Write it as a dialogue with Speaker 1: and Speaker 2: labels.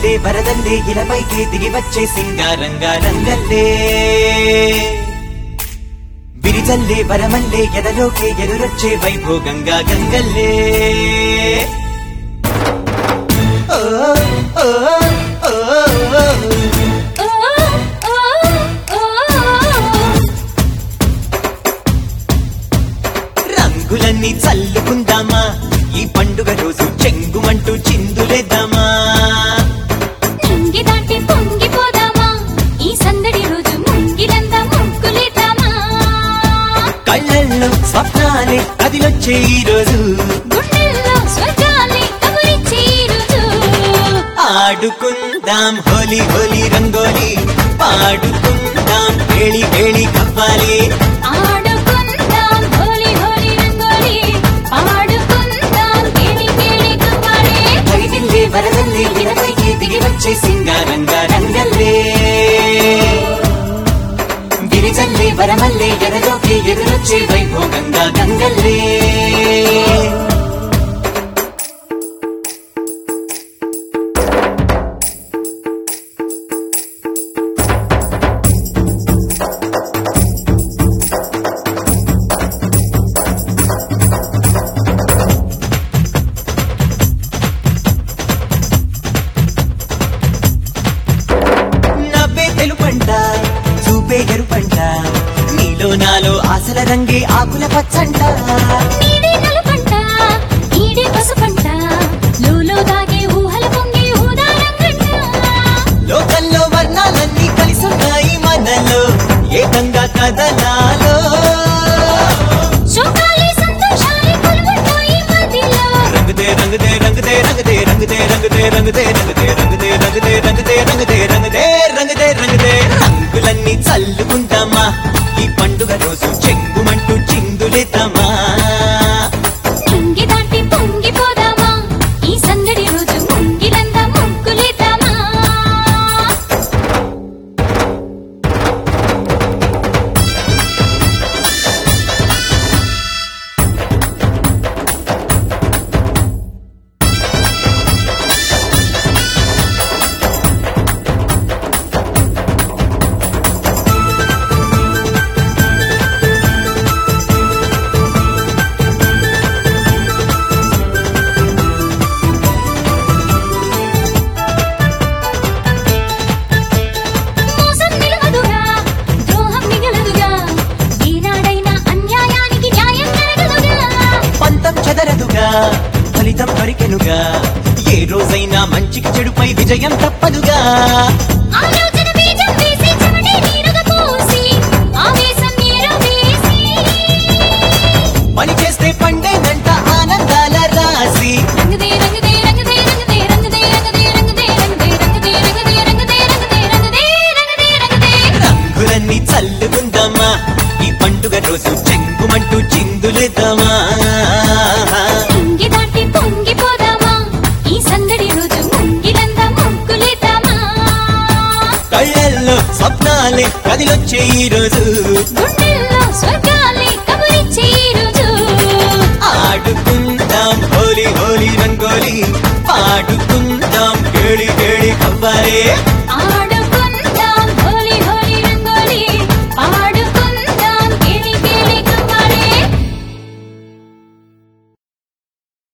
Speaker 1: విరిజల్లే వరదల్లే ఇలపైకి దిగి వచ్చే సింగారంగా రంగల్లే విరిజల్లే వరమల్లే ఎదలోకే ఎదురొచ్చే వైభోగంగా గంగల్లే ఓ ఓ ఓ ఓ.
Speaker 2: ఓ ఓ ఓ
Speaker 1: రంగులన్నీ చల్లుకుందామా ఈ పండుగ రోజు చెంగుమంటూ చిందులేద్దామా
Speaker 2: నింగి దాటి పొంగిపోదామా ఈ సందడి రోజు ముంగిలంతా ముగ్గులేద్దామా
Speaker 1: కళ్ళల్లో స్వప్నాలే కదిలొచ్చే ఈ రోజు
Speaker 2: గుండెల్లో స్వర్గాన్ని కబురిచ్చే ఈ రోజు
Speaker 1: ఆడుకుందాం హోలీ హోలీ రంగోలి పాడుకుందాం కేళి కేళి కవ్వాలి
Speaker 2: ఆడుకుందాం హోలీ హోలీ రంగోలి పాడుకుందాం కేళి కేళి కవ్వాలి
Speaker 1: హరిదిల్లే వరదల్లే ఇరవైకి దిగి వచ్చే సింగారంగా రంగల్లే గిరిజల్లే వరమల్లే ఎదలోకి ఎదురొచ్చే వైభోగంగా గంగల్లే నవ్వే తెలుపంట చూపే ఎరుపంట నీలో నాలో ఆశల రంగే ఆకుల పచ్చంట
Speaker 2: నీడే నలుపంట ఈడే పసుపంట లోలో దాగే ఊహల పొంగే ఊదారంగంట
Speaker 1: లోకంలో వర్ణాలన్నీ కలిసున్నాయి మనలో ఏకంగా కదలాలో
Speaker 2: శోకాలే సంతోషాలే కొలువుంటాయి మదిలో
Speaker 1: రంగుదే రంగుదే రంగుదే రంగుదే రంగుదే రంగుదే రంగుదే రంగుదే రంగుదే రంగుదే రంగుదే రంగుదే రంగుదే రంగుదే రంగుదే రంగులన్నీ చల్లుకుంటామా ఈ పండుగ రోజు చెంగుమంటూ చిందులేద్దామా
Speaker 2: నింగి దాటి పొంగిపోదామా ఈ సందడి రోజు ముంగిలంతా ముగ్గులేద్దామా మోసం నిలవదుగా ద్రోహం మిగలదుగా ఈనాడైనా అన్యాయానికి న్యాయం జరగదుగా
Speaker 1: పంతం చెదరదుగా ఫలితం పరికెనుగా ఏ రోజైనా మంచికి చెడుపై విజయం తప్పదుగా
Speaker 2: ఆలోచన బీజం వేసి చెమటే నీరుగా పోసి ఆవేశం నీరు వేసి
Speaker 1: పని చేస్తే పండేనంట ఆనందాల రాసి
Speaker 2: రంగుదే రంగుదే రంగుదే రంగుదే రంగుదే రంగుదే రంగుదే రంగుదే రంగుదే రంగుదే రంగుదే రంగుదే రంగుదే రంగుదే
Speaker 1: రంగులన్నీ చల్లుకుందామా ఈ పండుగ రోజు చెంగుమంటూ చిందులేద్దామా
Speaker 2: పొంగి దాటి పొంగిపోదామా ఈ సందడి రోజు ముంగిలంతా ముగ్గులేద్దామా
Speaker 1: కళ్ళల్లో స్వప్నాలే కదిలొచ్చే ఈ రోజు
Speaker 2: గుండెల్లో స్వర్గాలే కబురిచ్చే ఈ రోజు
Speaker 1: ఆడుకుందాం హోలీ హోలీ రంగోలి పాడుకుందాం కేళి కేళి కవ్వాలి
Speaker 2: ఆడుకుందాం